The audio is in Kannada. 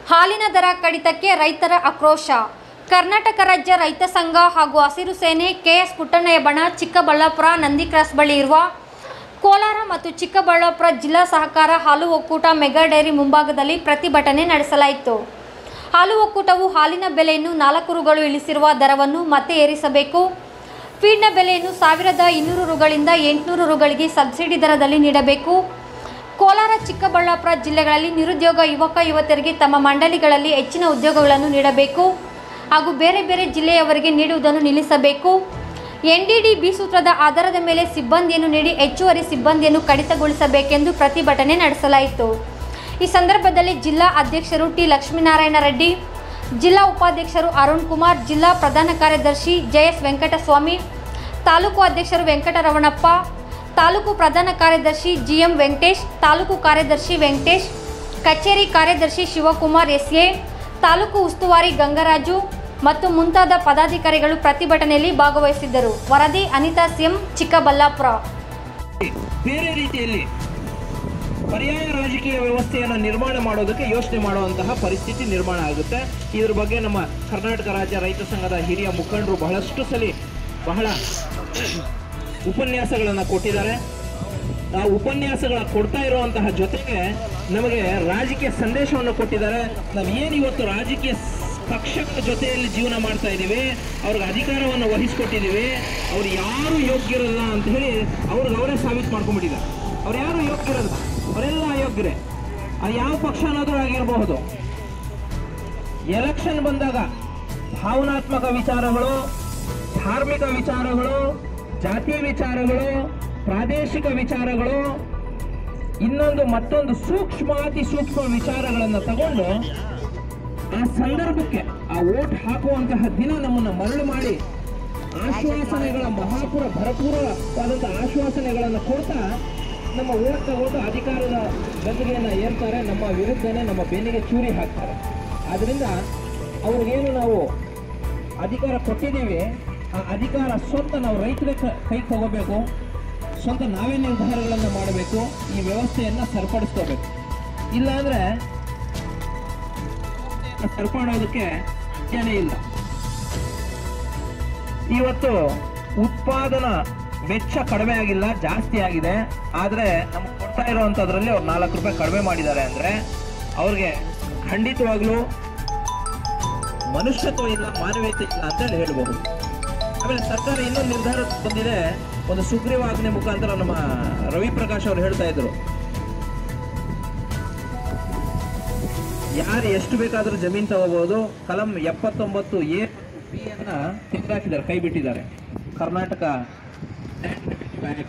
ಹಾಲಿನ ದರ ಕಡಿತಕ್ಕೆ ರೈತರ ಆಕ್ರೋಶ ಕರ್ನಾಟಕ ರಾಜ್ಯ ರೈತ ಸಂಘ ಹಾಗೂ ಹಸಿರು ಸೇನೆ ಕೆಎಸ್ ಪುಟ್ಟಣ್ಣಯ್ಯ ಬಣ ಚಿಕ್ಕಬಳ್ಳಾಪುರ ನಂದಿ ಕ್ರಾಸ್ ಬಳಿ ಇರುವ ಕೋಲಾರ ಮತ್ತು ಚಿಕ್ಕಬಳ್ಳಾಪುರ ಜಿಲ್ಲಾ ಸಹಕಾರ ಹಾಲು ಒಕ್ಕೂಟ ಮೆಗಾ ಡೈರಿ ಮುಂಭಾಗದಲ್ಲಿ ಪ್ರತಿಭಟನೆ ನಡೆಸಲಾಯಿತು ಹಾಲು ಒಕ್ಕೂಟವು ಹಾಲಿನ ಬೆಲೆಯನ್ನು ನಾಲ್ಕು ರುಗಳು ಇಳಿಸಿರುವ ದರವನ್ನು ಮತ್ತೆ ಏರಿಸಬೇಕು ಫೀಡ್ನ ಬೆಲೆಯನ್ನು ಸಾವಿರದ ಇನ್ನೂರು ರುಗಳಿಂದ ಎಂಟುನೂರು ರುಗಳಿಗೆ ಸಬ್ಸಿಡಿ ದರದಲ್ಲಿ ನೀಡಬೇಕು ಕೋಲಾರ ಚಿಕ್ಕಬಳ್ಳಾಪುರ ಜಿಲ್ಲೆಗಳಲ್ಲಿ ನಿರುದ್ಯೋಗ ಯುವಕ ಯುವತಿಯರಿಗೆ ತಮ್ಮ ಮಂಡಳಿಗಳಲ್ಲಿ ಹೆಚ್ಚಿನ ಉದ್ಯೋಗಗಳನ್ನು ನೀಡಬೇಕು ಹಾಗೂ ಬೇರೆ ಬೇರೆ ಜಿಲ್ಲೆಯವರಿಗೆ ನೀಡುವುದನ್ನು ನಿಲ್ಲಿಸಬೇಕು ಎನ್ಡಿಡಿ ಬಿ ಸೂತ್ರದ ಆಧಾರದ ಮೇಲೆ ಸಿಬ್ಬಂದಿಯನ್ನು ನೀಡಿ ಹೆಚ್ಚುವರಿ ಸಿಬ್ಬಂದಿಯನ್ನು ಕಡಿತಗೊಳಿಸಬೇಕೆಂದು ಪ್ರತಿಭಟನೆ ನಡೆಸಲಾಯಿತು ಈ ಸಂದರ್ಭದಲ್ಲಿ ಜಿಲ್ಲಾ ಅಧ್ಯಕ್ಷರು ಟಿ ಲಕ್ಷ್ಮೀನಾರಾಯಣ ರೆಡ್ಡಿ ಜಿಲ್ಲಾ ಉಪಾಧ್ಯಕ್ಷರು ಅರುಣ್ ಕುಮಾರ್ ಜಿಲ್ಲಾ ಪ್ರಧಾನ ಕಾರ್ಯದರ್ಶಿ ಜೆಎಸ್ ವೆಂಕಟಸ್ವಾಮಿ ತಾಲೂಕು ಅಧ್ಯಕ್ಷರು ವೆಂಕಟರಮಣಪ್ಪ ತಾಲೂಕು ಪ್ರಧಾನ ಕಾರ್ಯದರ್ಶಿ ಜಿಎಂ ವೆಂಕಟೇಶ್ ತಾಲೂಕು ಕಾರ್ಯದರ್ಶಿ ವೆಂಕಟೇಶ್ ಕಚೇರಿ ಕಾರ್ಯದರ್ಶಿ ಶಿವಕುಮಾರ್ ಎಸ್ಎ ತಾಲೂಕು ಉಸ್ತುವಾರಿ ಗಂಗರಾಜು ಮತ್ತು ಮುಂತಾದ ಪದಾಧಿಕಾರಿಗಳು ಪ್ರತಿಭಟನೆಯಲ್ಲಿ ಭಾಗವಹಿಸಿದ್ದರು ವರದಿ ಅನಿತಾ ಸಿಎಂ ಚಿಕ್ಕಬಳ್ಳಾಪುರ ಬೇರೆ ರೀತಿಯಲ್ಲಿ ಪರ್ಯಾಯ ರಾಜಕೀಯ ವ್ಯವಸ್ಥೆಯನ್ನು ನಿರ್ಮಾಣ ಮಾಡೋದಕ್ಕೆ ಯೋಚನೆ ಮಾಡುವಂತಹ ಪರಿಸ್ಥಿತಿ ನಿರ್ಮಾಣ ಆಗುತ್ತೆ ಇದ್ರ ಬಗ್ಗೆ ನಮ್ಮ ಕರ್ನಾಟಕ ರಾಜ್ಯ ರೈತ ಸಂಘದ ಹಿರಿಯ ಮುಖಂಡರು ಬಹಳಷ್ಟು ಸಲ ಬಹಳ ಉಪನ್ಯಾಸಗಳನ್ನು ಕೊಟ್ಟಿದ್ದಾರೆ ಆ ಉಪನ್ಯಾಸಗಳ ಕೊಡ್ತಾ ಇರುವಂತಹ ಜೊತೆಗೆ ನಮಗೆ ರಾಜಕೀಯ ಸಂದೇಶವನ್ನು ಕೊಟ್ಟಿದ್ದಾರೆ ನಾವು ಏನು ಇವತ್ತು ರಾಜಕೀಯ ಪಕ್ಷಗಳ ಜೊತೆಯಲ್ಲಿ ಜೀವನ ಮಾಡ್ತಾ ಇದ್ದೀವಿ ಅವ್ರಿಗೆ ಅಧಿಕಾರವನ್ನು ವಹಿಸ್ಕೊಟ್ಟಿದ್ದೀವಿ ಅವ್ರು ಯಾರು ಯೋಗ್ಯರಲ್ಲ ಅಂತ ಹೇಳಿ ಅವ್ರಿಗೆ ಅವರೇ ಸಾಬೀತು ಮಾಡ್ಕೊಂಡ್ಬಿಟ್ಟಿದ್ದಾರೆ ಅವ್ರು ಯಾರು ಯೋಗ್ಯರಲ್ಲ ಅವರೆಲ್ಲ ಅಯೋಗ್ಯರೇ ಅದು ಯಾವ ಪಕ್ಷ ಅನ್ನೋದು ಆಗಿರಬಹುದು ಎಲೆಕ್ಷನ್ ಬಂದಾಗ ಭಾವನಾತ್ಮಕ ವಿಚಾರಗಳು ಧಾರ್ಮಿಕ ವಿಚಾರಗಳು ಜಾತಿ ವಿಚಾರಗಳು ಪ್ರಾದೇಶಿಕ ವಿಚಾರಗಳು ಇನ್ನೊಂದು ಮತ್ತೊಂದು ಸೂಕ್ಷ್ಮಾತಿ ಸೂಕ್ಷ್ಮ ವಿಚಾರಗಳನ್ನು ತಗೊಂಡು ಆ ಸಂದರ್ಭಕ್ಕೆ ಆ ಓಟ್ ಹಾಕುವಂತಹ ದಿನ ನಮ್ಮನ್ನು ಮರಳು ಮಾಡಿ ಆಶ್ವಾಸನೆಗಳ ಮಹಾಪುರ ಭರಪೂರವಾದಂತಹ ಆಶ್ವಾಸನೆಗಳನ್ನು ಕೊಡ್ತಾ ನಮ್ಮ ಓಟ್ ತಗೊಂಡು ಅಧಿಕಾರದ ಗದ್ದುಗೆಯನ್ನು ಏರ್ತಾರೆ ನಮ್ಮ ವಿರುದ್ಧನೇ ನಮ್ಮ ಬೆನ್ನಿಗೆ ಚೂರಿ ಹಾಕ್ತಾರೆ ಆದ್ರಿಂದ ಅವ್ರಿಗೇನು ನಾವು ಅಧಿಕಾರ ಕೊಟ್ಟಿದ್ದೀವಿ ಆ ಅಧಿಕಾರ ಸ್ವಂತ ನಾವು ರೈತರ ಕೈಗೆ ತಗೋಬೇಕು ಸ್ವಂತ ನಾವೇ ನಿರ್ಧಾರಗಳನ್ನು ಮಾಡಬೇಕು ಈ ವ್ಯವಸ್ಥೆಯನ್ನು ಸರಿಪಡಿಸ್ಕೋಬೇಕು ಇಲ್ಲಾಂದ್ರೆ ಸರಿಪಡೋದಕ್ಕೆ ಸಾಧ್ಯನೇ ಇಲ್ಲ ಇವತ್ತು ಉತ್ಪಾದನಾ ವೆಚ್ಚ ಕಡಿಮೆ ಆಗಿಲ್ಲ ಜಾಸ್ತಿ ಆಗಿದೆ ಆದ್ರೆ ನಮ್ಗೆ ಕೊಡ್ತಾ ಇರುವಂತದ್ರಲ್ಲಿ ಅವ್ರು ನಾಲ್ಕು ರೂಪಾಯಿ ಕಡಿಮೆ ಮಾಡಿದ್ದಾರೆ ಅಂದ್ರೆ ಅವ್ರಿಗೆ ಖಂಡಿತವಾಗ್ಲೂ ಮನುಷ್ಯತ್ವ ಇಲ್ಲ ಮಾನವೀಯತೆ ಇಲ್ಲ ಅಂತ ಹೇಳಿ ಹೇಳ್ಬಹುದು ಆಮೇಲೆ ಸರ್ಕಾರ ಇನ್ನೊಂದು ನಿರ್ಧಾರ ಬಂದಿದೆ ಒಂದು ಸುಗ್ರೀವಾಜ್ಞೆ ಮುಖಾಂತರ ನಮ್ಮ ರವಿ ಪ್ರಕಾಶ್ ಅವರು ಹೇಳ್ತಾ ಇದ್ರು ಯಾರು ಎಷ್ಟು ಬೇಕಾದರೂ ಜಮೀನು ತಗೋಬಹುದು ಕಲಂ ಎಪ್ಪತ್ತೊಂಬತ್ತು ಎ ಬಿ ಅನ್ನ ತೆಗೆದಾಕಿದ್ದಾರೆ ಕೈ ಬಿಟ್ಟಿದ್ದಾರೆ ಕರ್ನಾಟಕ